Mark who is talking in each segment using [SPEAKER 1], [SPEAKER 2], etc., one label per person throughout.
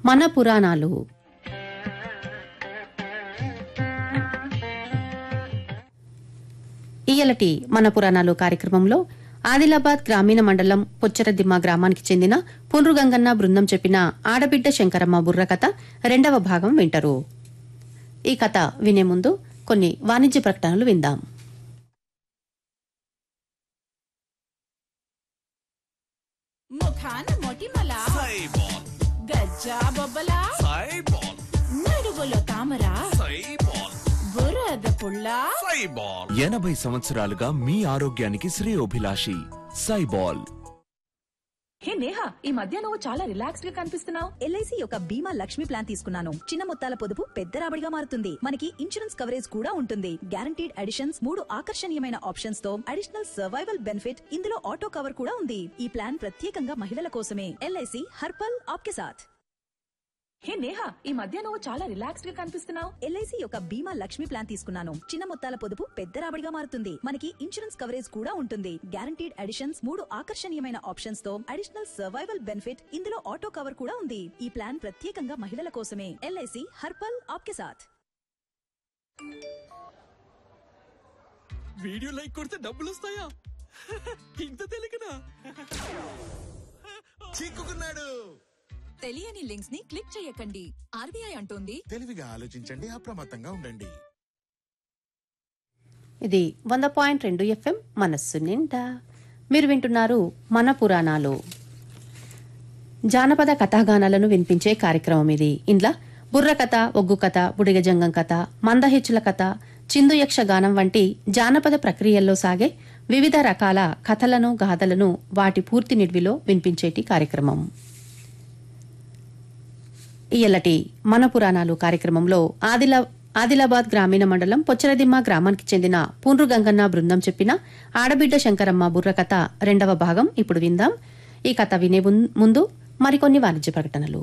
[SPEAKER 1] మన పురాణాలు ఇయలటి మన పురాణాలు కార్యక్రమంలో ఆదిలాబాద్ గ్రామీణ మండలం పొచ్చరదిమ్మ గ్రామానికి చెందిన పునరుగంగన్న బృందం చెప్పిన ఆడబిడ్డ శంకరమ్మ బుర్రకథ రెండవ భాగం వింటారు ఈ కథ వినే ముందు కొన్ని వాణిజ్య ప్రకటనలు విందాం
[SPEAKER 2] ముఖాన మొటిమల
[SPEAKER 3] సైబాల్
[SPEAKER 2] గజ్జా బొబ్బల
[SPEAKER 3] సైబాల్
[SPEAKER 2] నడుగులో తామర
[SPEAKER 3] సైబాల్
[SPEAKER 2] బురద పుల్ల
[SPEAKER 3] సైబాల్ ఎనభై సంవత్సరాలుగా మీ ఆరోగ్యానికి శ్రేయోభిలాషి సైబాల్
[SPEAKER 4] హే నేహా ఈ మధ్య నువ్వు చాలా రిలాక్స్డ్ గా కనిపిస్తున్నావు
[SPEAKER 5] ఎల్ఐసి యొక్క బీమా లక్ష్మి ప్లాన్ తీసుకున్నాను చిన్న మొత్తాల పొదుపు పెద్ద రాబడిగా మారుతుంది మనకి ఇన్సూరెన్స్ కవరేజ్ కూడా ఉంటుంది గ్యారంటీడ్ అడిషన్స్ మూడు ఆకర్షణీయమైన ఆప్షన్స్ తో అడిషనల్ సర్వైవల్ బెనిఫిట్ ఇందులో ఆటో కవర్ కూడా ఉంది ఈ ప్లాన్ ప్రత్యేకంగా మహిళల కోసమే ఎల్ఐసి హర్పల్ ఆప్కే సాథ్
[SPEAKER 4] హే నేహా ఈ మధ్య నువ్వు చాలా రిలాక్స్డ్ గా కనిపిస్తున్నావు
[SPEAKER 5] ఎల్ఐసి యొక్క బీమా లక్ష్మి ప్లాన్ తీసుకున్నాను చిన్న మొత్తాల పొదుపు పెద్ద రాబడిగా మారుతుంది మనకి ఇన్సూరెన్స్ కవరేజ్ కూడా ఉంటుంది గ్యారంటీడ్ అడిషన్స్ మూడు ఆకర్షణీయమైన ఆప్షన్స్ తో అడిషనల్ సర్వైవల్ బెనిఫిట్ ఇందులో ఆటో కవర్ కూడా ఉంది ఈ ప్లాన్ ప్రత్యేకంగా మహిళల కోసమే ఎల్ఐసి హర్పల్ ఆప్కే సాథ్
[SPEAKER 3] వీడియో లైక్ కొడితే డబ్బులు వస్తాయా ఇంత తెలియకనా
[SPEAKER 6] చిక్కుకున్నాడు
[SPEAKER 7] తెలియని లింక్స్ ని క్లిక్ చేయకండి ఆర్బీఐ అంటోంది
[SPEAKER 6] తెలివిగా ఆలోచించండి అప్రమత్తంగా ఉండండి
[SPEAKER 1] ఇది వంద పాయింట్ రెండు ఎఫ్ఎం మనస్సు నిండా మీరు వింటున్నారు మన పురాణాలు జానపద కథాగానాలను వినిపించే కార్యక్రమం ఇది ఇంట్లో బుర్ర కథ ఒగ్గు కథ బుడిగజంగం కథ మందహెచ్చుల కథ చిందు యక్ష గానం వంటి జానపద ప్రక్రియల్లో సాగే వివిధ రకాల కథలను గాథలను వాటి పూర్తి నిడివిలో వినిపించేటి కార్యక్రమం ఇయలటి మన పురాణాలు కార్యక్రమంలో ఆదిలా ఆదిలాబాద్ గ్రామీణ మండలం పొచ్చరదిమ్మ గ్రామానికి చెందిన పూండ్రు గంగన్న బృందం చెప్పిన ఆడబిడ్డ శంకరమ్మ బుర్రకథ రెండవ భాగం ఇప్పుడు విందాం ఈ కథ వినే ముం- ముందు మరికొన్ని వాణిజ్య ప్రకటనలు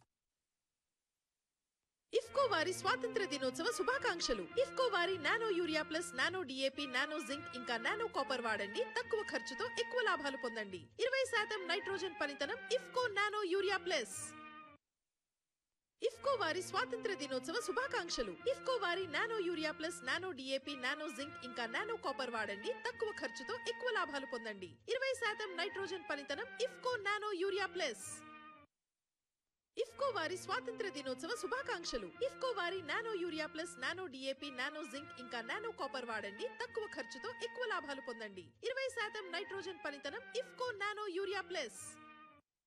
[SPEAKER 8] ఇఫ్కో వారి స్వాతంత్ర దినోత్సవ శుభాకాంక్షలు ఇఫ్కో వారి nano urea plus nano DAP nano zinc ఇంకా నానో కాపర్ వాడండి తక్కువ ఖర్చుతో ఎక్కువ లాభాలు పొందండి ఇరవై శాతం నైట్రోజన్ పనితనం IFFCO nano urea plus IFFCO వారి స్వాతంత్ర దినోత్సవ శుభాకాంక్షలు ఇఫ్కో వారి nano urea plus nano DAP nano zinc ఇంకా నానో కాపర్ వాడండి తక్కువ ఖర్చుతో ఎక్కువ లాభాలు పొందండి ఇరవై శాతం నైట్రోజన్ పనితనం IFFCO nano urea plus IFFCO వారి స్వాతంత్ర దినోత్సవ శుభాకాంక్షలు ఇఫ్కో వారి nano urea plus nano DAP nano zinc ఇంకా నానో కాపర్ వాడండి తక్కువ ఖర్చుతో ఎక్కువ లాభాలు పొందండి ఇరవై శాతం నైట్రోజన్ పనితనం ఇఫ్కో నానో యూరియా ప్లస్